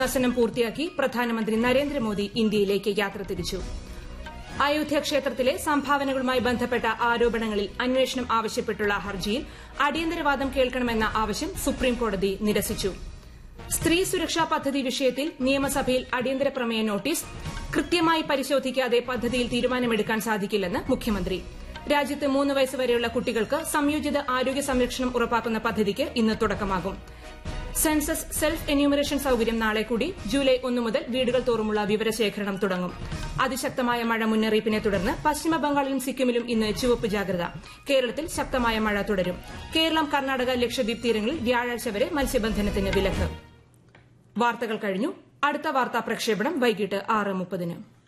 ദർശനം പൂർത്തിയാക്കി പ്രധാനമന്ത്രി നരേന്ദ്രമോദി ഇന്ത്യയിലേക്ക് യാത്ര തിരിച്ചു അയോധ്യ ക്ഷേത്രത്തിലെ സംഭാവനകളുമായി ബന്ധപ്പെട്ട ആരോപണങ്ങളിൽ അന്വേഷണം ആവശ്യപ്പെട്ടുള്ള ഹർജിയിൽ അടിയന്തരവാദം കേൾക്കണമെന്ന ആവശ്യം സുപ്രീംകോടതി നിരസിച്ചു സ്ത്രീ സുരക്ഷാ പദ്ധതി വിഷയത്തിൽ നിയമസഭയിൽ അടിയന്തര പ്രമേയ നോട്ടീസ് കൃത്യമായി പരിശോധിക്കാതെ പദ്ധതിയിൽ തീരുമാനമെടുക്കാൻ സാധിക്കില്ലെന്ന് മുഖ്യമന്ത്രി രാജ്യത്ത് മൂന്ന് വയസ്സുവരെയുള്ള കുട്ടികൾക്ക് സംയോജിത ആരോഗ്യ സംരക്ഷണം ഉറപ്പാക്കുന്ന പദ്ധതിക്ക് ഇന്ന് തുടക്കമാകും സെൻസസ് സെൽഫ് എന്യൂമറേഷൻ സൌകര്യം നാളെ കൂടി ജൂലൈ ഒന്ന് മുതൽ വീടുകൾ തോറുമുള്ള വിവരശേഖരണം തുടങ്ങും അതിശക്തമായ മഴ മുന്നറിയിപ്പിനെ തുടർന്ന് പശ്ചിമബംഗാളിലും സിക്കിമിലും ഇന്ന് ചുവപ്പ് ജാഗ്രത കേരളത്തിൽ ശക്തമായ മഴ തുടരും കേരളം കർണാടക ലക്ഷദ്വീപ് തീരങ്ങളിൽ വ്യാഴാഴ്ച വരെ മത്സ്യബന്ധനത്തിന് വിലക്ക് വാർത്തകൾ കഴിഞ്ഞു അടുത്ത വാർത്താ പ്രക്ഷേപണം വൈകിട്ട് ആറ് മുപ്പതിന്